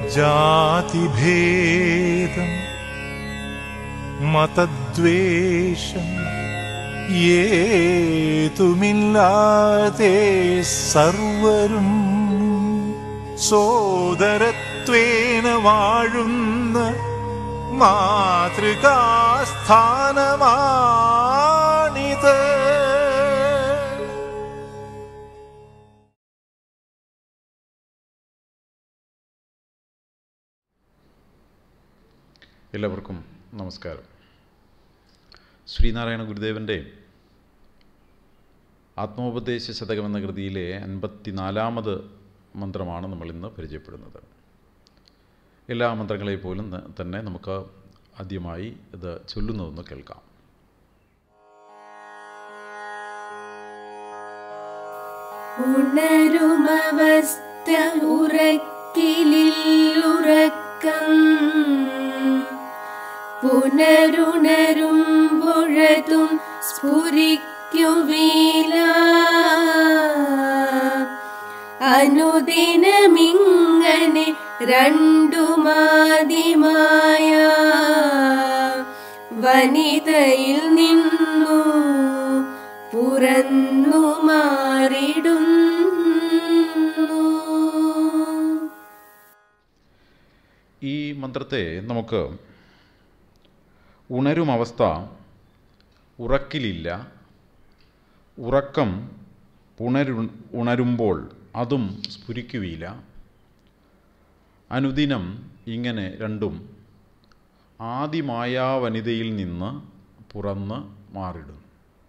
ജാതിഭേദം മതദ്വേഷം ഏതുമില്ലാതെ സർവരും സോദരത്വേന വാഴുന്ന മാതൃകാസ്ഥാനമാണിത് എല്ലാവർക്കും നമസ്കാരം ശ്രീനാരായണ ഗുരുദേവൻ്റെ ആത്മോപദേശ ശതകം എന്ന കൃതിയിലെ അൻപത്തിനാലാമത് മന്ത്രമാണ് നമ്മൾ ഇന്ന് പരിചയപ്പെടുന്നത് എല്ലാ മന്ത്രങ്ങളെ പോലും ത- തന്നെ നമുക്ക് ആദ്യമായി ഇത് ചൊല്ലുന്നതെന്ന് കേൾക്കാം ഉണരുമവസ്ഥ ഉറക്കിലുറക്കം പുനരുണരുമ്പൊഴതും സ്ഫുരിക്കുവില അനുദിനമിങ്ങനെ രണ്ടുമാതിമായ വനിതയിൽ നിന്നു പുറന്നു മാറിടുന്നു ഈ മന്ത്രത്തെ നമുക്ക് ഉണരും അവസ്ഥ ഉറക്കിലില്ല ഉറക്കം ഉണരു ഉണരുമ്പോൾ അതും സ്ഫുരിക്കുകയില്ല അനുദിനം ഇങ്ങനെ രണ്ടും ആദിമായാ വനിതയിൽ നിന്ന് പുറന്ന് മാറിടുന്നു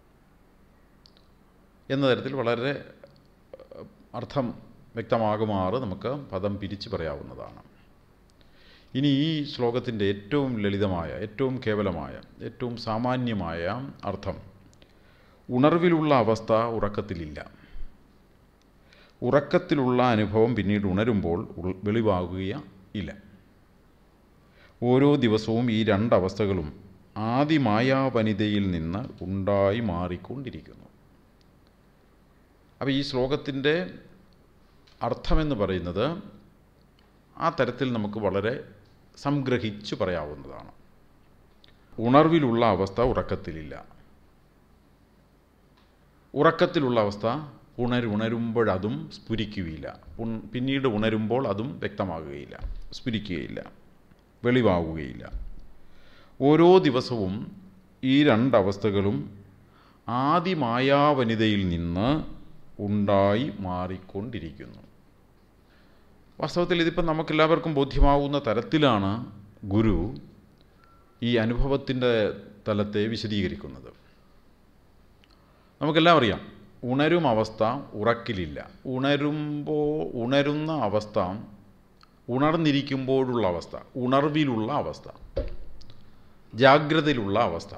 എന്ന തരത്തിൽ വളരെ ഏഹ്, അർത്ഥം വ്യക്തമാകുമാറ് നമുക്ക് പദം പിരിച്ചു പറയാവുന്നതാണ് ഇനി ഈ ശ്ലോകത്തിൻ്റെ ഏറ്റവും ലളിതമായ ഏറ്റവും കേവലമായ ഏറ്റവും സാമാന്യമായ അർത്ഥം ഉണർവിലുള്ള അവസ്ഥ ഉറക്കത്തിലില്ല ഉറക്കത്തിലുള്ള അനുഭവം പിന്നീട് ഉണരുമ്പോൾ ഉൾ- വെളിവാകുക ഇല്ല ഓരോ ദിവസവും ഈ രണ്ടവസ്ഥകളും ആദിമായാ വനിതയിൽ നിന്ന് ഉണ്ടായി മാറിക്കൊണ്ടിരിക്കുന്നു അപ്പോൾ ഈ ശ്ലോകത്തിൻ്റെ അർത്ഥമെന്ന് പറയുന്നത് ആ തരത്തിൽ നമുക്ക് വളരെ സംഗ്രഹിച്ചു പറയാവുന്നതാണ് ഉണർവിലുള്ള അവസ്ഥ ഉറക്കത്തിലില്ല ഉറക്കത്തിലുള്ള അവസ്ഥ ഉണരുണരുമ്പോഴതും സ്ഫുരിക്കുകയില്ല ഉൺ- പിന്നീട് ഉണരുമ്പോൾ അതും വ്യക്തമാകുകയില്ല സ്ഫുരിക്കുകയില്ല വെളിവാകുകയില്ല ഓരോ ദിവസവും ഈ രണ്ടവസ്ഥകളും ആദിമായാവനിതയിൽ നിന്ന് ഉണ്ടായി മാറിക്കൊണ്ടിരിക്കുന്നു വാസ്തവത്തിൽ ഇതിപ്പം നമുക്കെല്ലാവർക്കും ബോധ്യമാവുന്ന തരത്തിലാണ് ഗുരു ഈ അനുഭവത്തിൻ്റെ തലത്തെ വിശദീകരിക്കുന്നത് നമുക്കെല്ലാം അറിയാം ഉണരും അവസ്ഥ ഉറക്കിലില്ല ഉണരുമ്പോൾ ഉണരുന്ന അവസ്ഥ ഉണർന്നിരിക്കുമ്പോഴുള്ള അവസ്ഥ ഉണർവിലുള്ള അവസ്ഥ ജാഗ്രതയിലുള്ള അവസ്ഥ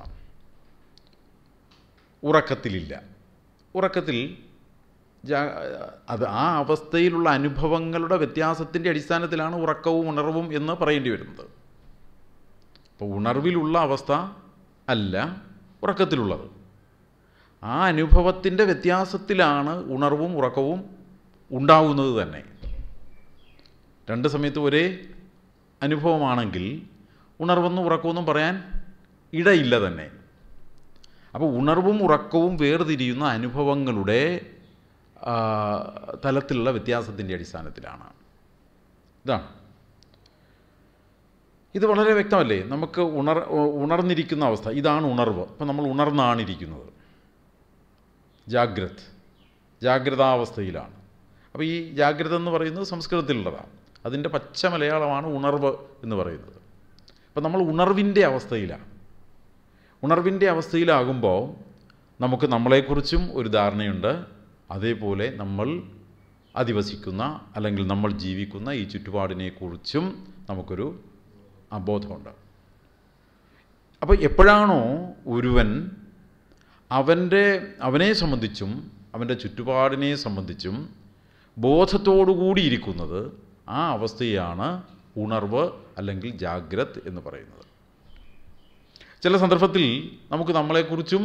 ഉറക്കത്തിലില്ല ഉറക്കത്തിൽ ജാ- അത് ആ അവസ്ഥയിലുള്ള അനുഭവങ്ങളുടെ വ്യത്യാസത്തിൻ്റെ അടിസ്ഥാനത്തിലാണ് ഉറക്കവും ഉണർവും എന്ന് പറയേണ്ടി വരുന്നത് അപ്പോൾ ഉണർവിലുള്ള അവസ്ഥ അല്ല ഉറക്കത്തിലുള്ളത് ആ അനുഭവത്തിൻ്റെ വ്യത്യാസത്തിലാണ് ഉണർവും ഉറക്കവും ഉണ്ടാവുന്നത് തന്നെ രണ്ട് സമയത്ത് ഒരേ അനുഭവമാണെങ്കിൽ ഉണർവെന്നും ഉറക്കമൊന്നും പറയാൻ ഇടയില്ല തന്നെ അപ്പോൾ ഉണർവും ഉറക്കവും വേർതിരിയുന്ന അനുഭവങ്ങളുടെ ആ, തലത്തിലുള്ള വ്യത്യാസത്തിൻ്റെ അടിസ്ഥാനത്തിലാണ് ഇതാണ് ഇത് വളരെ വ്യക്തമല്ലേ നമുക്ക് ഉണർ ഉണർന്നിരിക്കുന്ന അവസ്ഥ ഇതാണ് ഉണർവ് ഇപ്പം നമ്മൾ ഉണർന്നാണ് ഇരിക്കുന്നത് ജാഗ്രത് ജാഗ്രതാവസ്ഥയിലാണ് അപ്പോൾ ഈ ജാഗ്രത എന്ന് പറയുന്നത് സംസ്കൃതത്തിലുള്ളതാണ് അതിൻ്റെ പച്ച മലയാളമാണ് ഉണർവ് എന്ന് പറയുന്നത് അപ്പം നമ്മൾ ഉണർവിൻ്റെ അവസ്ഥയിലാണ് ഉണർവിൻ്റെ അവസ്ഥയിലാകുമ്പോൾ നമുക്ക് നമ്മളെക്കുറിച്ചും ഒരു ധാരണയുണ്ട് അതേപോലെ നമ്മൾ അധിവസിക്കുന്ന അല്ലെങ്കിൽ നമ്മൾ ജീവിക്കുന്ന ഈ ചുറ്റുപാടിനെക്കുറിച്ചും നമുക്കൊരു അബോധമുണ്ട് അപ്പോൾ എപ്പോഴാണോ ഒരുവൻ അവൻ്റെ അവനെ സംബന്ധിച്ചും അവൻ്റെ ചുറ്റുപാടിനെ സംബന്ധിച്ചും ബോധത്തോടുകൂടി ഇരിക്കുന്നത് ആ അവസ്ഥയാണ് ഉണർവ് അല്ലെങ്കിൽ ജാഗ്രത് എന്ന് പറയുന്നത് ചില സന്ദർഭത്തിൽ നമുക്ക് നമ്മളെക്കുറിച്ചും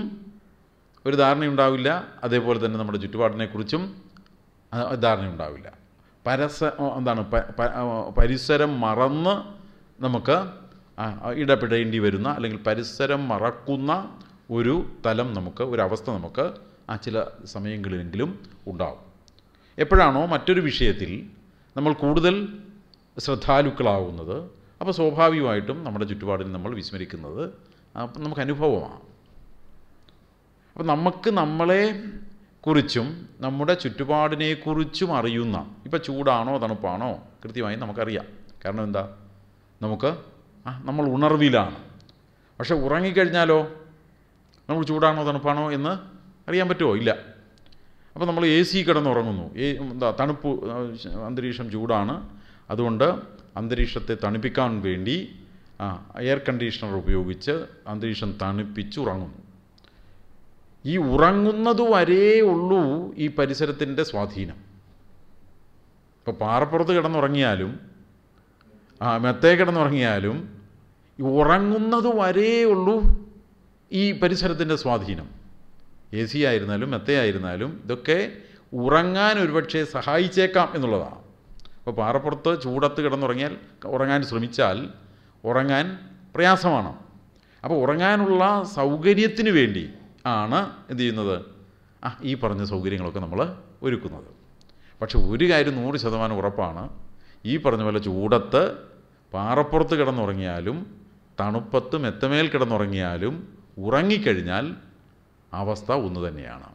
ഒരു ധാരണയുണ്ടാവില്ല അതേപോലെ തന്നെ നമ്മുടെ ചുറ്റുപാടിനെക്കുറിച്ചും ആ, ധാരണയുണ്ടാവില്ല പരസ എന്താണ് പ- പ- പരിസരം മറന്ന് നമുക്ക് ആ, ഇടപെടേണ്ടി വരുന്ന അല്ലെങ്കിൽ പരിസരം മറക്കുന്ന ഒരു തലം നമുക്ക് ഒരു അവസ്ഥ നമുക്ക് ആ ചില സമയങ്ങളിലെങ്കിലും ഉണ്ടാവും എപ്പോഴാണോ മറ്റൊരു വിഷയത്തിൽ നമ്മൾ കൂടുതൽ ശ്രദ്ധാലുക്കളാവുന്നത് അപ്പോൾ സ്വാഭാവികമായിട്ടും നമ്മുടെ ചുറ്റുപാടിൽ നമ്മൾ വിസ്മരിക്കുന്നത് അപ്പം നമുക്ക് അനുഭവമാണ് അപ്പം നമുക്ക് നമ്മളെ കുറിച്ചും നമ്മുടെ ചുറ്റുപാടിനെക്കുറിച്ചും അറിയുന്ന ഇപ്പം ചൂടാണോ തണുപ്പാണോ കൃത്യമായി നമുക്കറിയാം കാരണം എന്താ നമുക്ക് ആ നമ്മൾ ഉണർവിലാണ് പക്ഷെ ഉറങ്ങിക്കഴിഞ്ഞാലോ നമ്മൾ ചൂടാണോ തണുപ്പാണോ എന്ന് അറിയാൻ പറ്റുമോ ഇല്ല അപ്പോൾ നമ്മൾ എ സി കിടന്നുറങ്ങുന്നു ഏ എന്താ തണുപ്പ് ആ, അന്തരീക്ഷം ചൂടാണ് അതുകൊണ്ട് അന്തരീക്ഷത്തെ തണുപ്പിക്കാൻ വേണ്ടി ആ, എയർ കണ്ടീഷണർ ഉപയോഗിച്ച് അന്തരീക്ഷം തണുപ്പിച്ച് ഉറങ്ങുന്നു ഈ ഉറങ്ങുന്നത് വരേ ഉള്ളൂ ഈ പരിസരത്തിൻ്റെ സ്വാധീനം ഇപ്പോൾ പാറപ്പുറത്ത് കിടന്നുറങ്ങിയാലും ആ മെത്തേ കിടന്നുറങ്ങിയാലും ഈ ഉറങ്ങുന്നത് വരേ ഉള്ളൂ ഈ പരിസരത്തിൻ്റെ സ്വാധീനം എ സി ആയിരുന്നാലും മെത്തയായിരുന്നാലും ഇതൊക്കെ ഉറങ്ങാൻ ഒരുപക്ഷെ സഹായിച്ചേക്കാം എന്നുള്ളതാണ് അപ്പോൾ പാറപ്പുറത്ത് ചൂടത്ത് കിടന്നുറങ്ങിയാൽ ഉറങ്ങാൻ ശ്രമിച്ചാൽ ഉറങ്ങാൻ പ്രയാസമാണ് അപ്പോൾ ഉറങ്ങാനുള്ള സൗകര്യത്തിന് വേണ്ടി ആണ് എന്ത് ചെയ്യുന്നത് ആ ഈ പറഞ്ഞ സൗകര്യങ്ങളൊക്കെ നമ്മൾ ഒരുക്കുന്നത് പക്ഷെ ഒരു കാര്യം നൂറ് ശതമാനം ഉറപ്പാണ് ഈ പറഞ്ഞ പോലെ ചൂടത്ത് പാറപ്പുറത്ത് കിടന്നുറങ്ങിയാലും തണുപ്പത്ത് മെത്തമേൽ കിടന്നുറങ്ങിയാലും ഉറങ്ങിക്കഴിഞ്ഞാൽ അവസ്ഥ ഒന്ന് തന്നെയാണ്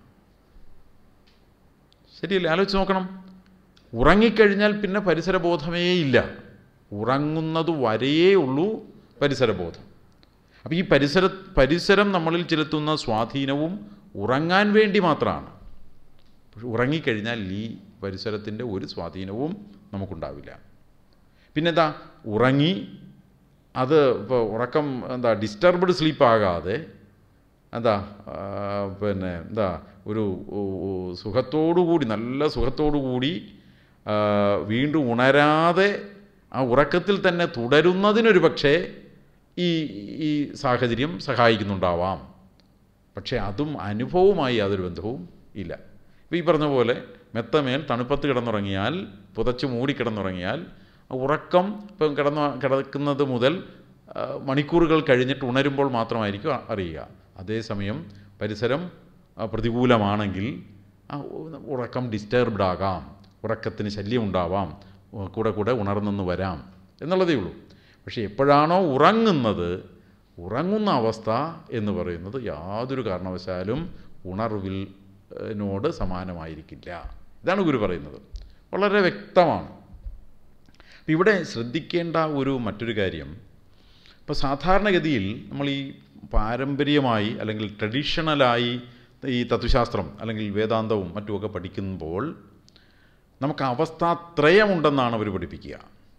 ശരിയല്ലേ ആലോചിച്ച് നോക്കണം ഉറങ്ങിക്കഴിഞ്ഞാൽ പിന്നെ പരിസരബോധമേ ഇല്ല ഉറങ്ങുന്നത് വരെയേ ഉള്ളൂ പരിസരബോധം അപ്പോൾ ഈ പരിസര പരിസരം നമ്മളിൽ ചെലുത്തുന്ന സ്വാധീനവും ഉറങ്ങാൻ വേണ്ടി മാത്രമാണ് പക്ഷെ ഉറങ്ങിക്കഴിഞ്ഞാൽ ഈ പരിസരത്തിൻ്റെ ഒരു സ്വാധീനവും നമുക്കുണ്ടാവില്ല പിന്നെന്താ ഉറങ്ങി അത് ഇപ്പോൾ ഉറക്കം എന്താ ഡിസ്റ്റർബ്ഡ് സ്ലീപ്പ് ആകാതെ എന്താ ആ, പിന്നെ എന്താ ഒരു ഉ- ഉ- സുഖത്തോടുകൂടി നല്ല സുഖത്തോടുകൂടി ആ, വീണ്ടും ഉണരാതെ ആ ഉറക്കത്തിൽ തന്നെ തുടരുന്നതിനൊരു പക്ഷേ ഈ ഈ സാഹചര്യം സഹായിക്കുന്നുണ്ടാവാം പക്ഷേ അതും അനുഭവവുമായി യാതൊരു ബന്ധവും ഇല്ല ഇപ്പോൾ ഈ പറഞ്ഞ പോലെ മെത്തമേൽ തണുപ്പത്ത് കിടന്നുറങ്ങിയാൽ പുതച്ച് മൂടി കിടന്നുറങ്ങിയാൽ ആ ഉറക്കം ഇപ്പം കിടന്ന് കിടക്കുന്നത് മുതൽ ആ, മണിക്കൂറുകൾ കഴിഞ്ഞിട്ട് ഉണരുമ്പോൾ മാത്രമായിരിക്കും അ- അറിയുക അതേസമയം പരിസരം ആ, പ്രതികൂലമാണെങ്കിൽ ആ ഉ- ഉറക്കം ഡിസ്റ്റർബ്ഡ് ആകാം ഉറക്കത്തിന് ശല്യം ഉണ്ടാവാം ഉ- കൂടെ കൂടെ ഉണർന്നെന്ന് വരാം എന്നുള്ളതേ ഉള്ളൂ പക്ഷേ എപ്പോഴാണോ ഉറങ്ങുന്നത് ഉറങ്ങുന്ന അവസ്ഥ എന്ന് പറയുന്നത് യാതൊരു കാരണവശാലും ഉണർവിൽ ഏഹ്, നോട് സമാനമായിരിക്കില്ല ഇതാണ് ഗുരു പറയുന്നത് വളരെ വ്യക്തമാണ് അപ്പം ഇവിടെ ശ്രദ്ധിക്കേണ്ട ഒരു മറ്റൊരു കാര്യം ഇപ്പോൾ സാധാരണഗതിയിൽ നമ്മൾ ഈ പാരമ്പര്യമായി അല്ലെങ്കിൽ ട്രഡീഷണലായി ഈ തത്വശാസ്ത്രം അല്ലെങ്കിൽ വേദാന്തവും മറ്റുമൊക്കെ പഠിക്കുമ്പോൾ നമുക്ക് അവസ്ഥാത്രയമുണ്ടെന്നാണ് അവർ പഠിപ്പിക്കുക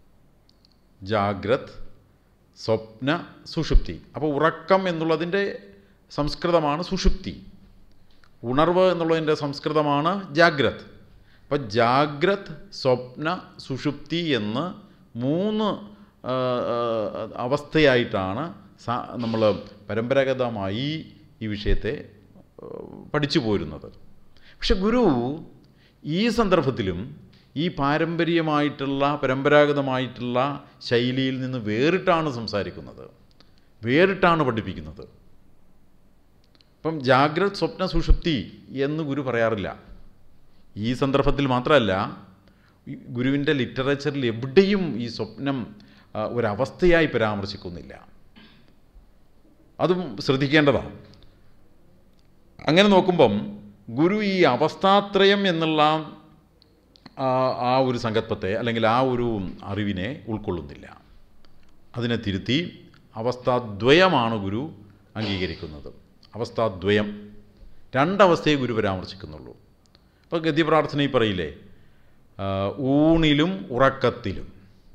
ജാഗ്രത് സ്വപ്ന സുഷുപ്തി അപ്പോൾ ഉറക്കം എന്നുള്ളതിൻ്റെ സംസ്കൃതമാണ് സുഷുപ്തി ഉണർവ് എന്നുള്ളതിൻ്റെ സംസ്കൃതമാണ് ജാഗ്രത് അപ്പോൾ ജാഗ്രത് സ്വപ്ന സുഷുപ്തി എന്ന് മൂന്ന് ആ, ആ, അവസ്ഥയായിട്ടാണ് നമ്മൾ പരമ്പരാഗതമായി ഈ വിഷയത്തെ ആ, പഠിച്ചു പോരുന്നത് പക്ഷെ ഗുരു ഈ സന്ദർഭത്തിലും ഈ പാരമ്പര്യമായിട്ടുള്ള പരമ്പരാഗതമായിട്ടുള്ള ശൈലിയിൽ നിന്ന് വേറിട്ടാണ് സംസാരിക്കുന്നത് വേറിട്ടാണ് പഠിപ്പിക്കുന്നത് ഇപ്പം ജാഗ്രത് സ്വപ്ന സുഷുപ്തി എന്ന് ഗുരു പറയാറില്ല ഈ സന്ദർഭത്തിൽ മാത്രമല്ല ഈ ഗുരുവിൻ്റെ ലിറ്ററേച്ചറിൽ എവിടെയും ഈ സ്വപ്നം ആ, ഒരവസ്ഥയായി പരാമർശിക്കുന്നില്ല അതും ശ്രദ്ധിക്കേണ്ടതാണ് അങ്ങനെ നോക്കുമ്പം ഗുരു ഈ അവസ്ഥാത്രയം എന്നുള്ള ആ, ആ ഒരു സങ്കല്പത്തെ അല്ലെങ്കിൽ ആ ഒരു അറിവിനെ ഉൾക്കൊള്ളുന്നില്ല അതിനെ തിരുത്തി അവസ്ഥാദ്വയമാണ് ഗുരു അംഗീകരിക്കുന്നത് അവസ്ഥാദ്വയം രണ്ടവസ്ഥയെ ഗുരു പരാമർശിക്കുന്നുള്ളൂ ഇപ്പോൾ ഗദ്യപ്രാർത്ഥനയിൽ പറയില്ലേ ആ, ഊണിലും ഉറക്കത്തിലും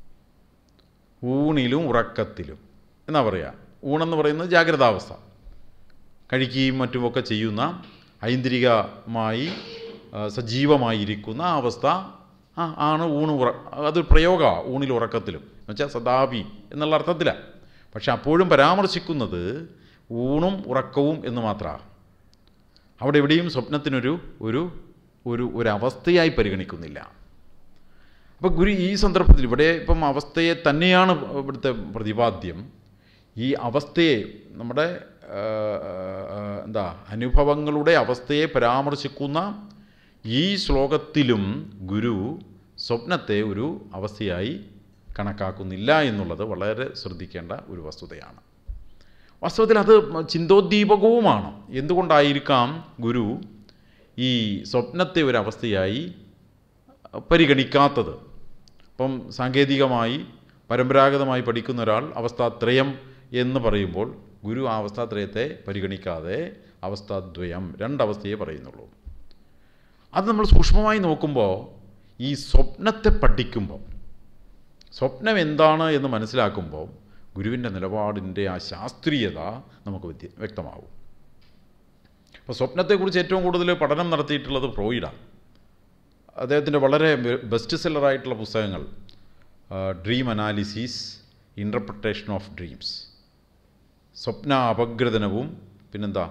ഊണിലും ഉറക്കത്തിലും എന്നാ പറയുക ഊണെന്ന് പറയുന്നത് ജാഗ്രതാവസ്ഥ കഴിക്കുകയും മറ്റുമൊക്കെ ചെയ്യുന്ന ഐന്ദ്രികമായി ആ, സജീവമായിരിക്കുന്ന ആ അവസ്ഥ ആ ആണ് ഊണ് ഉറ അത് പ്രയോഗ ഊണിൽ ഉറക്കത്തിലും എന്നുവെച്ചാൽ സദാപി എന്നുള്ള അർത്ഥത്തിലാണ് പക്ഷെ അപ്പോഴും പരാമർശിക്കുന്നത് ഊണും ഉറക്കവും എന്ന് മാത്രമാണ് അവിടെ എവിടെയും സ്വപ്നത്തിനൊരു ഒരു ഒരു ഒരവസ്ഥയായി പരിഗണിക്കുന്നില്ല അപ്പോൾ ഗുരു ഈ സന്ദർഭത്തിൽ ഇവിടെ ഇപ്പം അവസ്ഥയെ തന്നെയാണ് ഇവിടുത്തെ പ്രതിപാദ്യം ഈ അവസ്ഥയെ നമ്മുടെ ആ, ആ, എന്താ അനുഭവങ്ങളുടെ അവസ്ഥയെ പരാമർശിക്കുന്ന ഈ ശ്ലോകത്തിലും ഗുരു സ്വപ്നത്തെ ഒരു അവസ്ഥയായി കണക്കാക്കുന്നില്ല എന്നുള്ളത് വളരെ ശ്രദ്ധിക്കേണ്ട ഒരു വസ്തുതയാണ് വാസ്തവത്തിൽ അത് ചിന്തോദ്ദീപകവുമാണ് എന്തുകൊണ്ടായിരിക്കാം ഗുരു ഈ സ്വപ്നത്തെ ഒരു അവസ്ഥയായി പരിഗണിക്കാത്തത് അപ്പം സാങ്കേതികമായി പരമ്പരാഗതമായി പഠിക്കുന്ന ഒരാൾ അവസ്ഥാത്രയം എന്ന് പറയുമ്പോൾ ഗുരു ആ അവസ്ഥാത്രയത്തെ പരിഗണിക്കാതെ അവസ്ഥാദ്വയം രണ്ടവസ്ഥയെ പറയുന്നുള്ളൂ അത് നമ്മൾ സൂക്ഷ്മമായി നോക്കുമ്പോൾ ഈ സ്വപ്നത്തെ പഠിക്കുമ്പോൾ സ്വപ്നം എന്താണ് എന്ന് മനസ്സിലാക്കുമ്പോൾ ഗുരുവിൻ്റെ നിലപാടിൻ്റെ ആ ശാസ്ത്രീയത നമുക്ക് വ്യത്യ- വ്യക്തമാവും അപ്പോൾ സ്വപ്നത്തെക്കുറിച്ച് ഏറ്റവും കൂടുതൽ പഠനം നടത്തിയിട്ടുള്ളത് ഫ്രോയിഡാണ് അദ്ദേഹത്തിൻ്റെ വളരെ ബെസ്റ്റ് സെല്ലറായിട്ടുള്ള പുസ്തകങ്ങൾ dream analysis interpretation of dreams സ്വപ്ന അപഗ്രഥനവും പിന്നെന്താ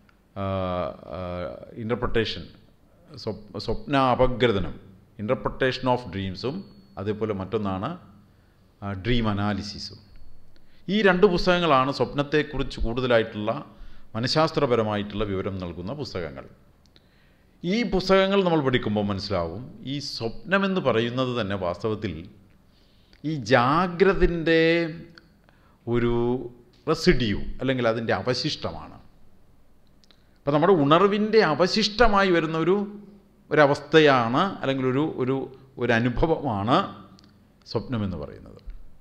ഇൻ്റർപ്രിട്ടേഷൻ സ്വപ്ന അപഗ്രഥനം ഇൻ്റർപ്രിട്ടേഷൻ ഓഫ് ഡ്രീംസും അതേപോലെ മറ്റൊന്നാണ് ഡ്രീം അനാലിസിസും ഈ രണ്ട് പുസ്തകങ്ങളാണ് സ്വപ്നത്തെക്കുറിച്ച് കൂടുതലായിട്ടുള്ള മനഃശാസ്ത്രപരമായിട്ടുള്ള വിവരം നൽകുന്ന പുസ്തകങ്ങൾ ഈ പുസ്തകങ്ങൾ നമ്മൾ പഠിക്കുമ്പോൾ മനസ്സിലാവും ഈ സ്വപ്നമെന്ന് പറയുന്നത് തന്നെ വാസ്തവത്തിൽ ഈ ജാഗ്രതിൻ്റെ ഒരു റെസിഡ്യൂ അല്ലെങ്കിൽ അതിൻ്റെ അവശിഷ്ടമാണ് അപ്പോൾ നമ്മുടെ ഉണർവിൻ്റെ അവശിഷ്ടമായി വരുന്ന ഒരു ഒരവസ്ഥയാണ് അല്ലെങ്കിൽ ഒരു ഒരു ഒരു അനുഭവമാണ് സ്വപ്നമെന്ന് പറയുന്നത്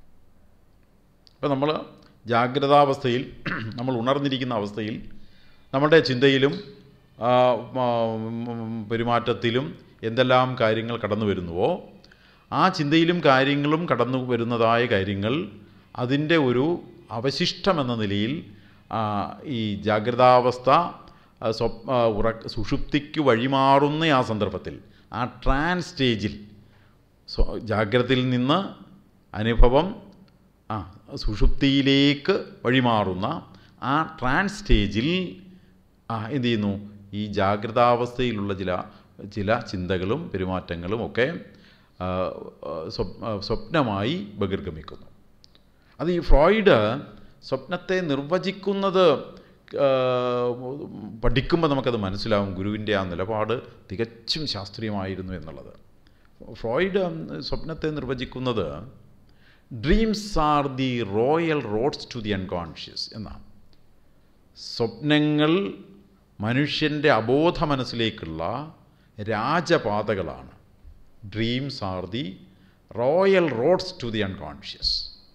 അപ്പോൾ നമ്മൾ ജാഗ്രതാവസ്ഥയിൽ നമ്മൾ ഉണർന്നിരിക്കുന്ന അവസ്ഥയിൽ നമ്മുടെ ചിന്തയിലും ആ, ഉം, പെരുമാറ്റത്തിലും എന്തെല്ലാം കാര്യങ്ങൾ കടന്നു വരുന്നുവോ ആ ചിന്തയിലും കാര്യങ്ങളും കടന്നു വരുന്നതായ കാര്യങ്ങൾ അതിൻ്റെ ഒരു അവശിഷ്ടമെന്ന നിലയിൽ ആ, ഈ ജാഗ്രതാവസ്ഥ ആ, സ്വപ് ആ, ഉറ സുഷുപ്തിക്ക് വഴിമാറുന്ന ആ സന്ദർഭത്തിൽ ആ ട്രാൻസ് സ്റ്റേജിൽ സ്വ- ജാഗ്രതയിൽ നിന്ന് അനുഭവം ആ സുഷുപ്തിയിലേക്ക് വഴിമാറുന്ന ആ ട്രാൻസ് സ്റ്റേജിൽ ആ എന്ത് ചെയ്യുന്നു ഈ ജാഗ്രതാവസ്ഥയിലുള്ള ചില ചില ചിന്തകളും പെരുമാറ്റങ്ങളും ഒക്കെ ആ, ആ, സ്വപ്- ആ, സ്വപ്നമായി ബഹിർഗമിക്കുന്നു അത് ഈ ഫ്രോയിഡ് സ്വപ്നത്തെ നിർവചിക്കുന്നത് ആ, പഠിക്കുമ്പോൾ നമുക്കത് മനസ്സിലാവും ഗുരുവിൻ്റെ ആ നിലപാട് തികച്ചും ശാസ്ത്രീയമായിരുന്നു എന്നുള്ളത് ഫ്രോയിഡ് സ്വപ്നത്തെ നിർവചിക്കുന്നത് dreams are the royal roads to the unconscious എന്നാണ് സ്വപ്നങ്ങൾ മനുഷ്യൻ്റെ അബോധ മനസ്സിലേക്കുള്ള രാജപാതകളാണ് dreams are the royal roads to the unconscious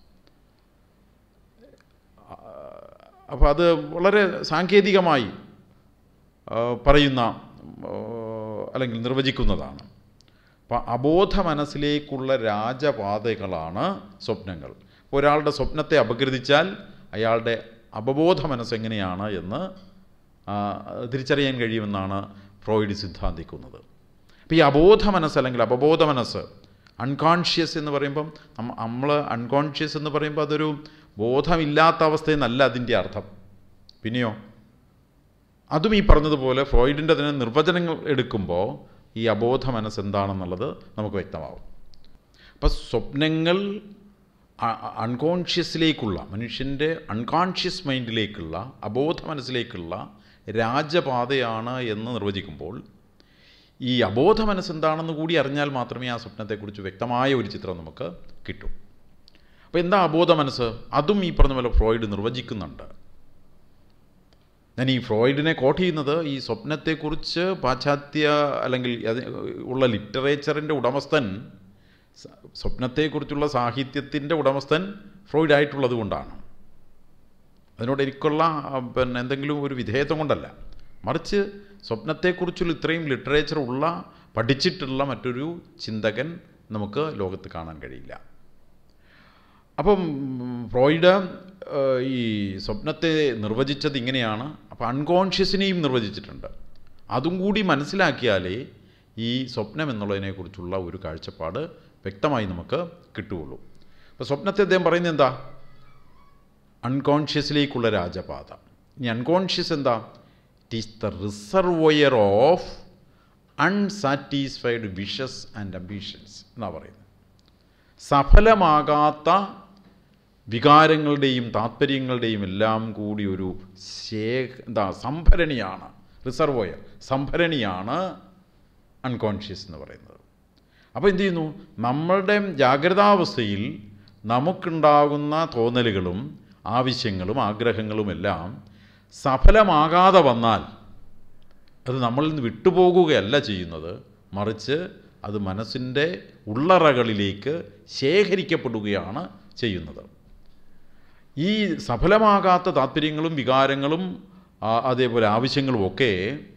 അപ്പോൾ അത് വളരെ സാങ്കേതികമായി ആ, പറയുന്ന ആ, അല്ലെങ്കിൽ നിർവചിക്കുന്നതാണ് അപ്പം അബോധ മനസ്സിലേക്കുള്ള രാജപാതകളാണ് സ്വപ്നങ്ങൾ അപ്പോൾ ഒരാളുടെ സ്വപ്നത്തെ അപഗ്രഥിച്ചാൽ അയാളുടെ അപബോധ മനസ്സെങ്ങനെയാണ് എന്ന് ആ, തിരിച്ചറിയാൻ കഴിയുമെന്നാണ് ഫ്രോയിഡ് സിദ്ധാന്തിക്കുന്നത് അപ്പോൾ ഈ അബോധ മനസ്സ് അല്ലെങ്കിൽ അപബോധ മനസ്സ് അൺകോൺഷ്യസ് എന്ന് പറയുമ്പം നമ്മൾ അൺകോൺഷ്യസ് എന്ന് പറയുമ്പോൾ അതൊരു ബോധമില്ലാത്ത അവസ്ഥയെന്നല്ല അതിൻ്റെ അർത്ഥം പിന്നെയോ അതും ഈ പറഞ്ഞതുപോലെ ഫ്രോയിഡിൻ്റെ തന്നെ നിർവചനങ്ങൾ എടുക്കുമ്പോൾ ഈ അബോധ മനസ്സ് എന്താണെന്നുള്ളത് നമുക്ക് വ്യക്തമാവും അപ്പം സ്വപ്നങ്ങൾ അൺകോൺഷ്യസിലേക്കുള്ള മനുഷ്യൻ്റെ അൺകോൺഷ്യസ് മൈൻഡിലേക്കുള്ള അബോധ മനസ്സിലേക്കുള്ള രാജപാതയാണ് എന്ന് നിർവചിക്കുമ്പോൾ ഈ അബോധ മനസ്സെന്താണെന്ന് കൂടി അറിഞ്ഞാൽ മാത്രമേ ആ സ്വപ്നത്തെക്കുറിച്ച് വ്യക്തമായ ഒരു ചിത്രം നമുക്ക് കിട്ടൂ അപ്പോൾ എന്താ അബോധ മനസ്സ് അതും ഈ പറഞ്ഞ പോലെ ഫ്രോയിഡ് നിർവചിക്കുന്നുണ്ട് ഞാൻ ഈ ഫ്രോയിഡിനെ കോട്ട് ചെയ്യുന്നത് ഈ സ്വപ്നത്തെക്കുറിച്ച് പാശ്ചാത്യ അല്ലെങ്കിൽ അത് ഉള്ള ലിറ്ററേച്ചറിൻ്റെ ഉടമസ്ഥൻ സ- സ്വപ്നത്തെക്കുറിച്ചുള്ള സാഹിത്യത്തിൻ്റെ ഉടമസ്ഥൻ ഫ്രോയിഡ് ആയിട്ടുള്ളത് കൊണ്ടാണ് അതിനോട് എനിക്കുള്ള ആ, പിന്നെ എന്തെങ്കിലും ഒരു വിധേയത്വം കൊണ്ടല്ല മറിച്ച് സ്വപ്നത്തെക്കുറിച്ചുള്ള ഇത്രയും ലിറ്ററേച്ചർ ഉള്ള പഠിച്ചിട്ടുള്ള മറ്റൊരു ചിന്തകൻ നമുക്ക് ലോകത്ത് കാണാൻ കഴിയില്ല അപ്പം ഫ്രോയിഡ് ഏഹ്, ഈ സ്വപ്നത്തെ നിർവചിച്ചത് ഇങ്ങനെയാണ് അപ്പോൾ അൺകോൺഷ്യസിനെയും നിർവചിച്ചിട്ടുണ്ട് അതും കൂടി മനസ്സിലാക്കിയാലേ ഈ സ്വപ്നം എന്നുള്ളതിനെക്കുറിച്ചുള്ള ഒരു കാഴ്ചപ്പാട് വ്യക്തമായി നമുക്ക് കിട്ടുകയുള്ളൂ അപ്പോൾ സ്വപ്നത്തെ അദ്ദേഹം പറയുന്നത് എന്താ അൺകോൺഷ്യസിലേക്കുള്ള രാജപാത ഇനി അൺകോൺഷ്യസ് എന്താ it is the reservoir of unsatisfied wishes and ambitions എന്നാ പറയുന്നത് സഫലമാകാത്ത വികാരങ്ങളുടെയും താല്പര്യങ്ങളുടെയും എല്ലാം കൂടി ഒരു ശേ എന്താ സംഭരണിയാണ് റിസർവോയർ സംഭരണിയാണ് അൺകോൺഷ്യസ് എന്ന് പറയുന്നത് അപ്പോൾ എന്ത് ചെയ്യുന്നു നമ്മളുടെ ജാഗ്രതാവസ്ഥയിൽ നമുക്കുണ്ടാകുന്ന തോന്നലുകളും ആവശ്യങ്ങളും ആഗ്രഹങ്ങളുമെല്ലാം സഫലമാകാതെ വന്നാൽ അത് നമ്മളിൽ നിന്ന് വിട്ടുപോകുകയല്ല ചെയ്യുന്നത് മറിച്ച് അത് മനസ്സിൻ്റെ ഉള്ളറകളിലേക്ക് ശേഖരിക്കപ്പെടുകയാണ് ചെയ്യുന്നത് ഈ സഫലമാകാത്ത താല്പര്യങ്ങളും വികാരങ്ങളും ആ, അതേപോലെ ആവശ്യങ്ങളും ഒക്കെ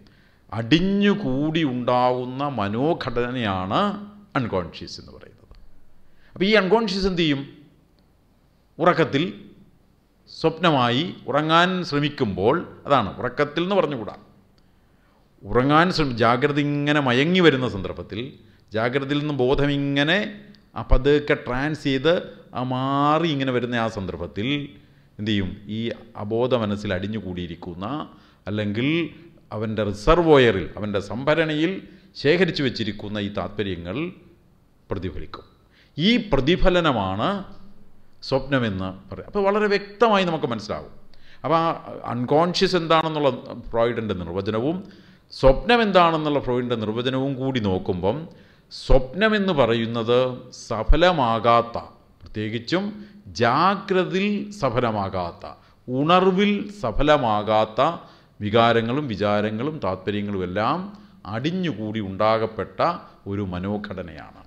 അടിഞ്ഞുകൂടി ഉണ്ടാകുന്ന മനോഘടനയാണ് അൺകോൺഷ്യസ് എന്ന് പറയുന്നത് അപ്പോൾ ഈ അൺകോൺഷ്യസ് എന്ത് ചെയ്യും ഉറക്കത്തിൽ സ്വപ്നമായി ഉറങ്ങാൻ ശ്രമിക്കുമ്പോൾ അതാണ് ഉറക്കത്തിൽ എന്ന് പറഞ്ഞുകൂടാ ഉറങ്ങാൻ ശ്രമി ജാഗ്രത ഇങ്ങനെ മയങ്ങി വരുന്ന സന്ദർഭത്തിൽ ജാഗ്രതയിൽ നിന്ന് ബോധം ഇങ്ങനെ ആ പതുക്കെ ട്രാൻസ് ചെയ്ത് ആ മാറി ഇങ്ങനെ വരുന്ന ആ സന്ദർഭത്തിൽ എന്തു ചെയ്യും ഈ അബോധ മനസ്സിൽ അടിഞ്ഞുകൂടിയിരിക്കുന്ന അല്ലെങ്കിൽ അവൻ്റെ റിസർവോയറിൽ അവൻ്റെ സംഭരണിയിൽ ശേഖരിച്ചു വെച്ചിരിക്കുന്ന ഈ താല്പര്യങ്ങൾ പ്രതിഫലിക്കും ഈ പ്രതിഫലനമാണ് സ്വപ്നമെന്ന് പറയും അപ്പോൾ വളരെ വ്യക്തമായി നമുക്ക് മനസ്സിലാകും അപ്പോൾ ആ അൺകോൺഷ്യസ് എന്താണെന്നുള്ള ഫ്രോയിഡിൻ്റെ നിർവചനവും സ്വപ്നം എന്താണെന്നുള്ള ഫ്രോയിഡിൻ്റെ നിർവചനവും കൂടി നോക്കുമ്പം സ്വപ്നമെന്ന് പറയുന്നത് സഫലമാകാത്ത പ്രത്യേകിച്ചും ജാഗ്രതയിൽ സഫലമാകാത്ത ഉണർവിൽ സഫലമാകാത്ത വികാരങ്ങളും വിചാരങ്ങളും താല്പര്യങ്ങളും എല്ലാം അടിഞ്ഞുകൂടി ഉണ്ടാകപ്പെട്ട ഒരു മനോഘടനയാണ്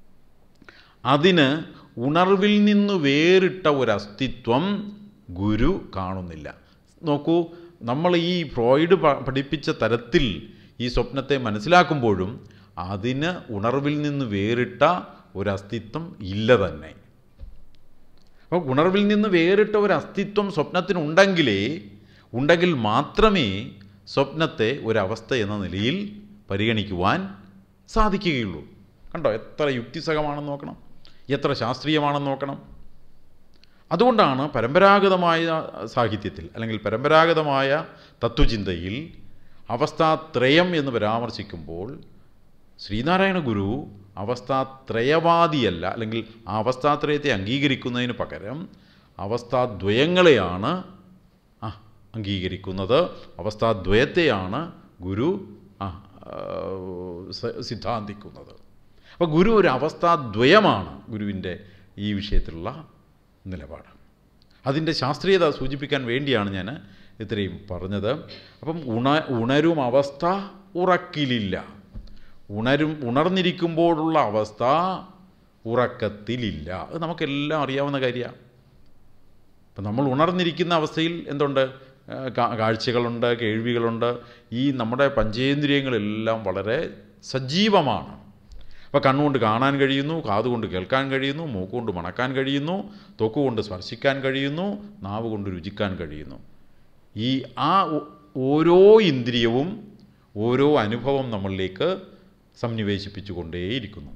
അതിന് ഉണർവിൽ നിന്ന് വേറിട്ട ഒരസ്തിത്വം ഗുരു കാണുന്നില്ല നോക്കൂ നമ്മൾ ഈ ഫ്രോയിഡ് പ- പഠിപ്പിച്ച തരത്തിൽ ഈ സ്വപ്നത്തെ മനസ്സിലാക്കുമ്പോഴും അതിന് ഉണർവിൽ നിന്ന് വേറിട്ട ഒരസ്തിത്വം ഇല്ല തന്നെ അപ്പോൾ ഉണർവിൽ നിന്ന് വേറിട്ട ഒരു അസ്തിത്വം സ്വപ്നത്തിനുണ്ടെങ്കിലേ ഉണ്ടെങ്കിൽ മാത്രമേ സ്വപ്നത്തെ ഒരവസ്ഥ എന്ന നിലയിൽ പരിഗണിക്കുവാൻ സാധിക്കുകയുള്ളൂ കണ്ടോ എത്ര യുക്തിസഹമാണെന്ന് നോക്കണം എത്ര ശാസ്ത്രീയമാണെന്ന് നോക്കണം അതുകൊണ്ടാണ് പരമ്പരാഗതമായ സാഹിത്യത്തിൽ അല്ലെങ്കിൽ പരമ്പരാഗതമായ തത്വചിന്തയിൽ അവസ്ഥാത്രയം എന്ന് പരാമർശിക്കുമ്പോൾ ശ്രീനാരായണ ഗുരു അവസ്ഥാത്രയവാദിയല്ല അല്ലെങ്കിൽ ആ അവസ്ഥാത്രയത്തെ അംഗീകരിക്കുന്നതിന് പകരം അവസ്ഥാദ്വയങ്ങളെയാണ് ആ അംഗീകരിക്കുന്നത് അവസ്ഥാദ്വയത്തെയാണ് ഗുരു ആ ആ, സ- സിദ്ധാന്തിക്കുന്നത് അപ്പോൾ ഗുരു ഒരു അവസ്ഥാദ്വയമാണ് ഗുരുവിൻ്റെ ഈ വിഷയത്തിലുള്ള നിലപാട് അതിൻ്റെ ശാസ്ത്രീയത സൂചിപ്പിക്കാൻ വേണ്ടിയാണ് ഞാൻ ഇത്രയും പറഞ്ഞത് അപ്പം ഉണ ഉണരും അവസ്ഥ ഉറക്കിലില്ല ഉണരും ഉണർന്നിരിക്കുമ്പോഴുള്ള അവസ്ഥ ഉറക്കത്തിലില്ല അത് നമുക്കെല്ലാം അറിയാവുന്ന കാര്യമാണ് അപ്പം നമ്മൾ ഉണർന്നിരിക്കുന്ന അവസ്ഥയിൽ എന്തുണ്ട് ആ, കാ- കാഴ്ചകളുണ്ട് കേൾവികളുണ്ട് ഈ നമ്മുടെ പഞ്ചേന്ദ്രിയങ്ങളെല്ലാം വളരെ സജീവമാണ് അപ്പോൾ കണ്ണുകൊണ്ട് കാണാൻ കഴിയുന്നു കാതുകൊണ്ട് കേൾക്കാൻ കഴിയുന്നു മൂക്കുകൊണ്ട് മണക്കാൻ കഴിയുന്നു തൊക്കുകൊണ്ട് സ്പർശിക്കാൻ കഴിയുന്നു നാവ് കൊണ്ട് രുചിക്കാൻ കഴിയുന്നു ഈ ആ ഓ- ഓരോ ഇന്ദ്രിയവും ഓരോ അനുഭവം നമ്മളിലേക്ക് സംനിവേശിപ്പിച്ചുകൊണ്ടേയിരിക്കുന്നു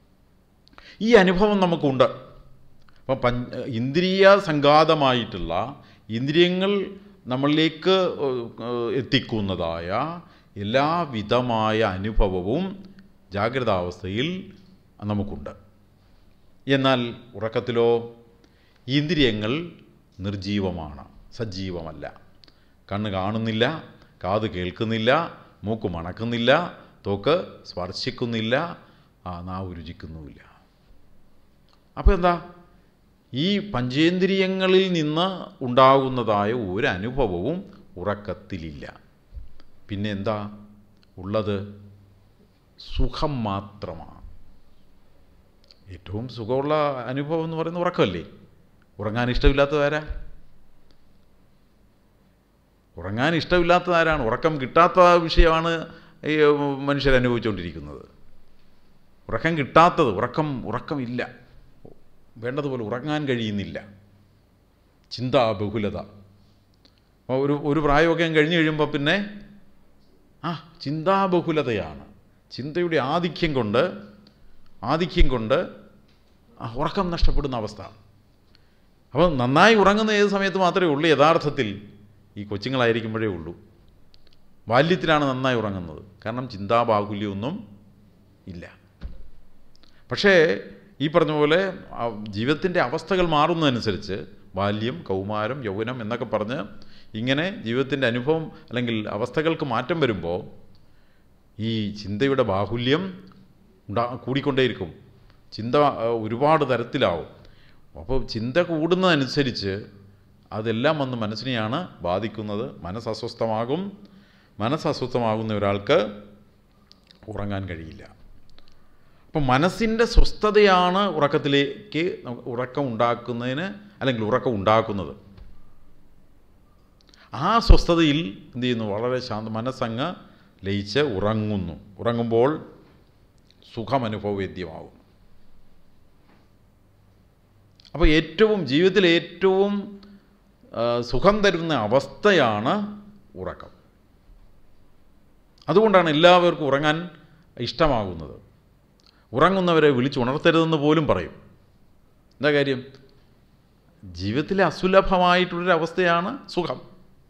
ഈ അനുഭവം നമുക്കുണ്ട് അപ്പം പഞ്ച ഇന്ദ്രിയ സംഘാതമായിട്ടുള്ള ഇന്ദ്രിയങ്ങൾ നമ്മളിലേക്ക് ഏഹ്, ഏഹ്, എത്തിക്കുന്നതായ എല്ലാവിധമായ അനുഭവവും ജാഗ്രതാവസ്ഥയിൽ നമുക്കുണ്ട് എന്നാൽ ഉറക്കത്തിലോ ഇന്ദ്രിയങ്ങൾ നിർജീവമാണ് സജീവമല്ല കണ്ണ് കാണുന്നില്ല കാത് കേൾക്കുന്നില്ല മൂക്ക് മണക്കുന്നില്ല തോക്ക് സ്പർശിക്കുന്നില്ല ആ നാവ് രുചിക്കുന്നുമില്ല അപ്പോൾ എന്താ ഈ പഞ്ചേന്ദ്രിയങ്ങളിൽ നിന്ന് ഉണ്ടാകുന്നതായ ഒരു അനുഭവവും ഉറക്കത്തിലില്ല പിന്നെ എന്താ ഉള്ളത് സുഖം മാത്രമാണ് ഏറ്റവും സുഖമുള്ള അനുഭവം എന്ന് പറയുന്നത് ഉറക്കമല്ലേ ഉറങ്ങാൻ ഇഷ്ടമില്ലാത്തതാരാ ഉറങ്ങാൻ ഇഷ്ടമില്ലാത്തതാരാണ് ഉറക്കം കിട്ടാത്ത വിഷയമാണ് ഈ മനുഷ്യർ അനുഭവിച്ചുകൊണ്ടിരിക്കുന്നത് ഉറക്കം കിട്ടാത്തത് ഉറക്കം ഉറക്കമില്ല വേണ്ടതുപോലെ ഉറങ്ങാൻ കഴിയുന്നില്ല ചിന്താബഹുലത അപ്പോൾ ഒരു ഒരു പ്രായമൊക്കെ അങ്ങ് കഴിഞ്ഞ് കഴിയുമ്പോൾ പിന്നെ ആ ചിന്താബഹുലതയാണ് ചിന്തയുടെ ആധിക്യം കൊണ്ട് ആധിക്യം കൊണ്ട് ആ ഉറക്കം നഷ്ടപ്പെടുന്ന അവസ്ഥ അപ്പോൾ നന്നായി ഉറങ്ങുന്ന ഏത് സമയത്ത് മാത്രമേ ഉള്ളൂ യഥാർത്ഥത്തിൽ ഈ കൊച്ചുങ്ങളായിരിക്കുമ്പോഴേ ഉള്ളൂ ബാല്യത്തിലാണ് നന്നായി ഉറങ്ങുന്നത് കാരണം ചിന്താബാഹുല്യമൊന്നും ഇല്ല പക്ഷേ ഈ പറഞ്ഞ പോലെ ആ ജീവിതത്തിൻ്റെ അവസ്ഥകൾ മാറുന്നതനുസരിച്ച് ബാല്യം കൗമാരം യൗവനം എന്നൊക്കെ പറഞ്ഞ് ഇങ്ങനെ ജീവിതത്തിൻ്റെ അനുഭവം അല്ലെങ്കിൽ അവസ്ഥകൾക്ക് മാറ്റം വരുമ്പോൾ ഈ ചിന്തയുടെ ബാഹുല്യം ഉണ്ടാ കൂടിക്കൊണ്ടേയിരിക്കും ചിന്ത ആ, ഒരുപാട് തരത്തിലാവും അപ്പോൾ ചിന്ത കൂടുന്നതനുസരിച്ച് അതെല്ലാം വന്ന് മനസ്സിനെയാണ് ബാധിക്കുന്നത് മനസ്സസ്വസ്ഥമാകും മനസ്സസ്വസ്ഥമാകുന്ന ഒരാൾക്ക് ഉറങ്ങാൻ കഴിയില്ല അപ്പം മനസ്സിൻ്റെ സ്വസ്ഥതയാണ് ഉറക്കത്തിലേക്ക് നമുക്ക് ഉറക്കം ഉണ്ടാക്കുന്നതിന് അല്ലെങ്കിൽ ഉറക്കം ഉണ്ടാക്കുന്നത് ആ സ്വസ്ഥതയിൽ എന്ത് ചെയ്യുന്നു വളരെ ശാന്ത മനസ്സങ്ങ് ലയിച്ച് ഉറങ്ങുന്നു ഉറങ്ങുമ്പോൾ സുഖമനുഭവവേദ്യമാകും അപ്പോൾ ഏറ്റവും ജീവിതത്തിൽ ഏറ്റവും ആ, സുഖം തരുന്ന അവസ്ഥയാണ് ഉറക്കം അതുകൊണ്ടാണ് എല്ലാവർക്കും ഉറങ്ങാൻ ഇഷ്ടമാകുന്നത് ഉറങ്ങുന്നവരെ വിളിച്ചുണർത്തരുതെന്ന് പോലും പറയും എന്താ കാര്യം ജീവിതത്തിലെ അസുലഭമായിട്ടുള്ളൊരു അവസ്ഥയാണ് സുഖം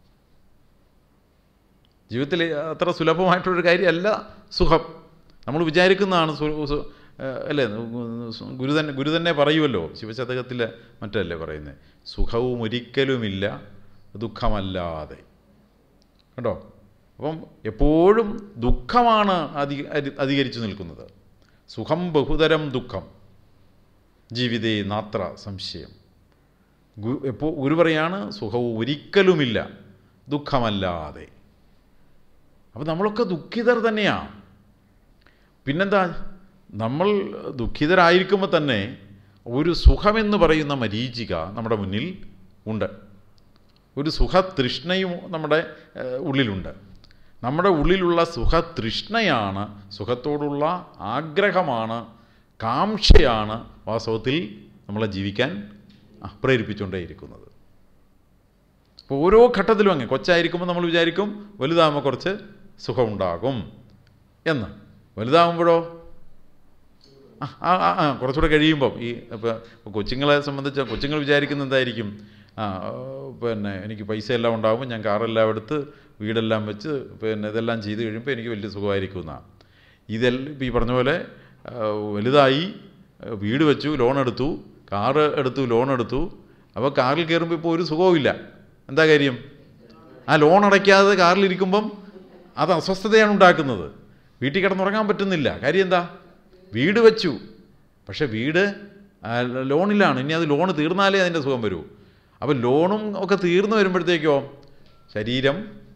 ജീവിതത്തിൽ അത്ര സുലഭമായിട്ടുള്ളൊരു കാര്യമല്ല സുഖം നമ്മൾ വിചാരിക്കുന്നതാണ് സു സു- ഏഹ് അല്ലേ ഗുരു തന്നെ ഗുരു തന്നെ പറയുമല്ലോ ശിവശതകത്തിൽ മറ്റല്ലേ പറയുന്നത് സുഖവും ഒരിക്കലുമില്ല ദുഃഖമല്ലാതെ കേട്ടോ അപ്പം എപ്പോഴും ദുഃഖമാണ് അധിക അരി- അധികരിച്ചു നിൽക്കുന്നത് സുഖം ബഹുതരം ദുഃഖം ജീവിതേ നാത്ര സംശയം ഗു എപ്പോൾ ഗുരു പറയാണ് സുഖവും ഒരിക്കലുമില്ല ദുഃഖമല്ലാതെ അപ്പോൾ നമ്മളൊക്കെ ദുഃഖിതർ തന്നെയാണ് പിന്നെന്താ നമ്മൾ ദുഃഖിതരായിരിക്കുമ്പോൾ തന്നെ ഒരു സുഖമെന്ന് പറയുന്ന മരീചിക നമ്മുടെ മുന്നിൽ ഉണ്ട് ഒരു സുഖതൃഷ്ണയും നമ്മുടെ ഏഹ്, ഉള്ളിലുണ്ട് നമ്മുടെ ഉള്ളിലുള്ള സുഖതൃഷ്ണയാണ് സുഖത്തോടുള്ള ആഗ്രഹമാണ് കാംക്ഷയാണ് വാസ്തവത്തിൽ നമ്മളെ ജീവിക്കാൻ ആ, പ്രേരിപ്പിച്ചുകൊണ്ടേയിരിക്കുന്നത് അപ്പോൾ ഓരോ ഘട്ടത്തിലും അങ്ങ് കൊച്ചായിരിക്കുമ്പോൾ നമ്മൾ വിചാരിക്കും വലുതാകുമ്പോൾ കുറച്ച് സുഖമുണ്ടാകും എന്ന് വലുതാകുമ്പോഴോ ആ ആ ആ, ആ കുറച്ചുകൂടെ കഴിയുമ്പം ഈ ഇപ്പോൾ കൊച്ചുങ്ങളെ സംബന്ധിച്ച് കൊച്ചുങ്ങൾ വിചാരിക്കുന്ന എന്തായിരിക്കും ആ ആ, പിന്നെ എനിക്ക് പൈസ എല്ലാം ഉണ്ടാകുമ്പോൾ ഞാൻ കാറെല്ലാം എടുത്ത് വീടെല്ലാം വെച്ച് പിന്നെ ഇതെല്ലാം ചെയ്ത് കഴിയുമ്പോൾ എനിക്ക് വലിയ സുഖമായിരിക്കും എന്നാണ് ഇതെല്ലാം ഇപ്പം ഈ പറഞ്ഞ പോലെ ആ, വലുതായി ആ, വീട് വെച്ചു ലോൺ എടുത്തു കാറ് എടുത്തു ലോൺ എടുത്തു അപ്പോൾ കാറിൽ കയറുമ്പോൾ ഇപ്പോൾ ഒരു സുഖവുമില്ല എന്താ കാര്യം ആ ലോൺ അടയ്ക്കാതെ കാറിലിരിക്കുമ്പം അത് അസ്വസ്ഥതയാണ് ഉണ്ടാക്കുന്നത് വീട്ടിൽ കിടന്നുറങ്ങാൻ പറ്റുന്നില്ല കാര്യം എന്താ വീട് വെച്ചു പക്ഷേ വീട് ആ, ലോണിലാണ് ഇനി അത് ലോൺ തീർന്നാലേ അതിൻ്റെ സുഖം വരൂ അപ്പോൾ ലോണും ഒക്കെ തീർന്നു വരുമ്പോഴത്തേക്കോ ശരീരം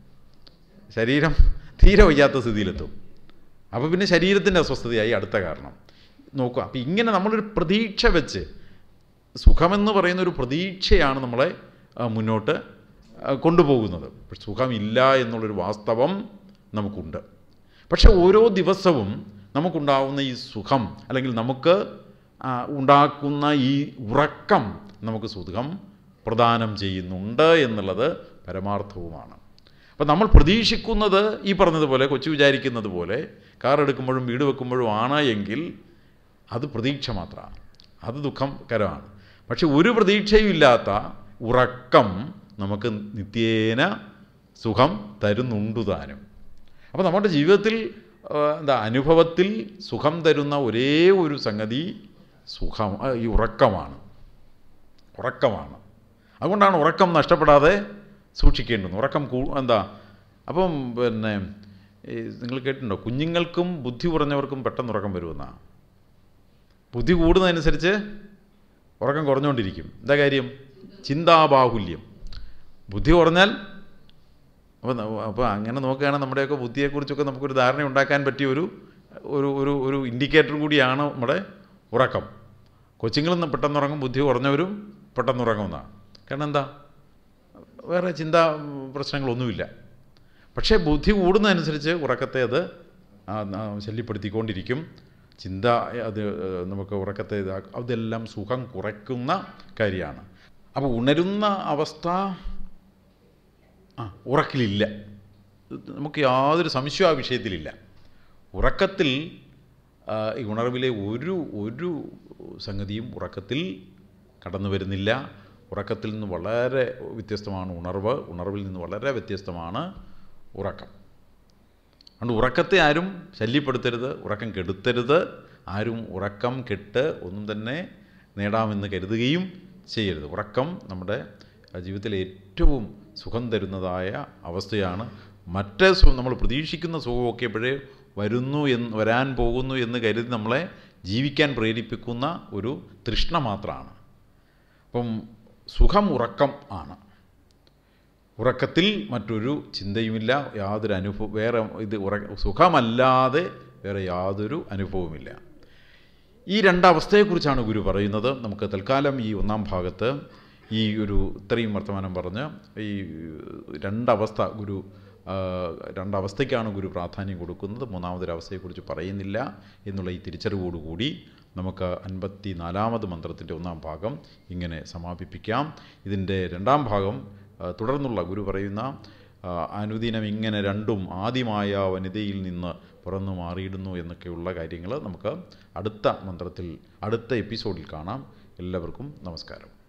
ശരീരം തീരെ വയ്യാത്ത സ്ഥിതിയിലെത്തും അപ്പോൾ പിന്നെ ശരീരത്തിൻ്റെ അസ്വസ്ഥതയായി അടുത്ത കാരണം നോക്കുക അപ്പോൾ ഇങ്ങനെ നമ്മളൊരു പ്രതീക്ഷ വെച്ച് സുഖമെന്ന് പറയുന്ന ഒരു പ്രതീക്ഷയാണ് നമ്മളെ ആ, മുന്നോട്ട് ആ, കൊണ്ടുപോകുന്നത് പക്ഷെ സുഖമില്ല എന്നുള്ളൊരു വാസ്തവം നമുക്കുണ്ട് പക്ഷെ ഓരോ ദിവസവും നമുക്കുണ്ടാവുന്ന ഈ സുഖം അല്ലെങ്കിൽ നമുക്ക് ആ, ഉണ്ടാക്കുന്ന ഈ ഉറക്കം നമുക്ക് സുഖം പ്രദാനം ചെയ്യുന്നുണ്ട് എന്നുള്ളത് പരമാർത്ഥവുമാണ് അപ്പം നമ്മൾ പ്രതീക്ഷിക്കുന്നത് ഈ പറഞ്ഞതുപോലെ കൊച്ചു വിചാരിക്കുന്നത് പോലെ കാർ എടുക്കുമ്പോഴും വീട് വെക്കുമ്പോഴും ആണ് എങ്കിൽ അത് പ്രതീക്ഷ മാത്രമാണ് അത് ദുഃഖകരമാണ് പക്ഷെ ഒരു പ്രതീക്ഷയും ഇല്ലാത്ത ഉറക്കം നമുക്ക് നിത്യേന സുഖം തരുന്നുണ്ട് താനും അപ്പോൾ നമ്മുടെ ജീവിതത്തിൽ ആ, എന്താ അനുഭവത്തിൽ സുഖം തരുന്ന ഒരേ ഒരു സംഗതി സുഖം ആ, ഈ ഉറക്കമാണ് ഉറക്കമാണ് അതുകൊണ്ടാണ് ഉറക്കം നഷ്ടപ്പെടാതെ സൂക്ഷിക്കേണ്ടത് ഉറക്കം കൂ എന്താ അപ്പം പിന്നെ ഈ നിങ്ങൾ കേട്ടിട്ടുണ്ടോ കുഞ്ഞുങ്ങൾക്കും ബുദ്ധി കുറഞ്ഞവർക്കും പെട്ടെന്ന് ഉറക്കം വരുമെന്നാണ് ബുദ്ധി കൂടുന്നതനുസരിച്ച് ഉറക്കം കുറഞ്ഞുകൊണ്ടിരിക്കും എന്താ കാര്യം ചിന്താബാഹുല്യം ബുദ്ധി കുറഞ്ഞാൽ അപ്പോൾ അപ്പോൾ അങ്ങനെ നോക്കുകയാണെങ്കിൽ നമ്മുടെയൊക്കെ ബുദ്ധിയെക്കുറിച്ചൊക്കെ നമുക്കൊരു ധാരണ ഉണ്ടാക്കാൻ പറ്റിയ ഒരു ഒരു ഒരു ഒരു ഇൻഡിക്കേറ്റർ കൂടിയാണ് നമ്മുടെ ഉറക്കം കൊച്ചുങ്ങളിൽ നിന്ന് പെട്ടെന്ന് ഉറങ്ങും ബുദ്ധി കുറഞ്ഞവരും പെട്ടെന്ന് ഉറങ്ങുന്നതാണ് കാരണം എന്താ വേറെ ചിന്താ പ്രശ്നങ്ങളൊന്നുമില്ല പക്ഷേ ബുദ്ധി കൂടുന്നതനുസരിച്ച് ഉറക്കത്തെ അത് ആ, ആ, ശല്യപ്പെടുത്തിക്കൊണ്ടിരിക്കും ചിന്ത അത് ഏഹ്, നമുക്ക് ഉറക്കത്തെ ഇതാ- അതെല്ലാം സുഖം കുറയ്ക്കുന്ന കാര്യമാണ് അപ്പോൾ ഉണരുന്ന അവസ്ഥ ആ ഉറക്കിലില്ല നമുക്ക് യാതൊരു സംശയം ആ വിഷയത്തിലില്ല ഉറക്കത്തിൽ ആ, ഈ ഉണർവിലെ ഒരു ഒരു സംഗതിയും ഉറക്കത്തിൽ കടന്നു വരുന്നില്ല ഉറക്കത്തിൽ നിന്ന് വളരെ വ്യത്യസ്തമാണ് ഉണർവ് ഉണർവിൽ നിന്ന് വളരെ വ്യത്യസ്തമാണ് ഉറക്കം അതുകൊണ്ട് ഉറക്കത്തെ ആരും ശല്യപ്പെടുത്തരുത് ഉറക്കം കെടുത്തരുത് ആരും ഉറക്കം കെട്ട് ഒന്നും തന്നെ നേടാമെന്ന് കരുതുകയും ചെയ്യരുത് ഉറക്കം നമ്മുടെ ജീവിതത്തിലെ ഏറ്റവും സുഖം തരുന്നതായ അവസ്ഥയാണ് മറ്റ് സു- നമ്മൾ പ്രതീക്ഷിക്കുന്ന സുഖമൊക്കെ എപ്പോഴേ വരുന്നു എന്ന് വരാൻ പോകുന്നു എന്ന് കരുതി നമ്മളെ ജീവിക്കാൻ പ്രേരിപ്പിക്കുന്ന ഒരു തൃഷ്ണ മാത്രമാണ് അപ്പം സുഖം ഉറക്കം ആണ് ഉറക്കത്തിൽ മറ്റൊരു ചിന്തയുമില്ല യാതൊരു അനുഭവം വേറെ ഇത് ഉറ സുഖമല്ലാതെ വേറെ യാതൊരു അനുഭവവുമില്ല ഈ രണ്ടവസ്ഥയെക്കുറിച്ചാണ് ഗുരു പറയുന്നത് നമുക്ക് തൽക്കാലം ഈ ഒന്നാം ഭാഗത്ത് ഈ ഒരു ഇത്രയും വർത്തമാനം പറഞ്ഞ് ഈ രണ്ടവസ്ഥ ഗുരു ആ, രണ്ടവസ്ഥയ്ക്കാണ് ഗുരു പ്രാധാന്യം കൊടുക്കുന്നത് മൂന്നാമതൊരവസ്ഥയെക്കുറിച്ച് പറയുന്നില്ല എന്നുള്ള ഈ തിരിച്ചറിവോടുകൂടി നമുക്ക് അൻപത്തി നാലാമത് മന്ത്രത്തിൻ്റെ ഒന്നാം ഭാഗം ഇങ്ങനെ സമാപിപ്പിക്കാം ഇതിൻ്റെ രണ്ടാം ഭാഗം ആ, തുടർന്നുള്ള ഗുരു പറയുന്ന ആ, അനുദിനം ഇങ്ങനെ രണ്ടും ആദ്യമായ വനിതയിൽ നിന്ന് പുറന്നു മാറിയിടുന്നു എന്നൊക്കെയുള്ള കാര്യങ്ങൾ നമുക്ക് അടുത്ത മന്ത്രത്തിൽ അടുത്ത എപ്പിസോഡിൽ കാണാം എല്ലാവർക്കും നമസ്കാരം